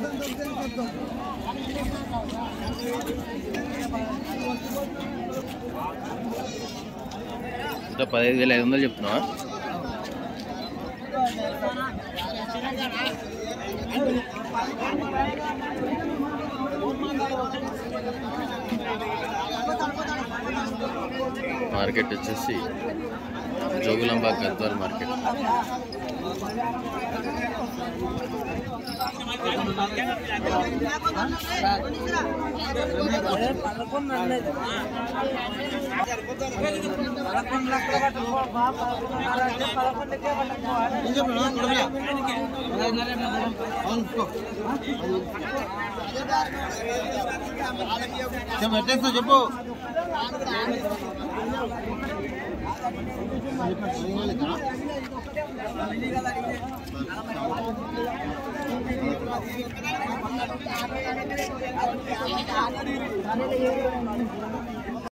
ఇంకా పదహైదు వేల ఐదు వందలు చెప్తున్నావా మార్కెట్ వచ్చేసి జోగులాంబ గద్వాల్ మార్కెట్ చెప్పు ఎట్లేస్తా చెప్పు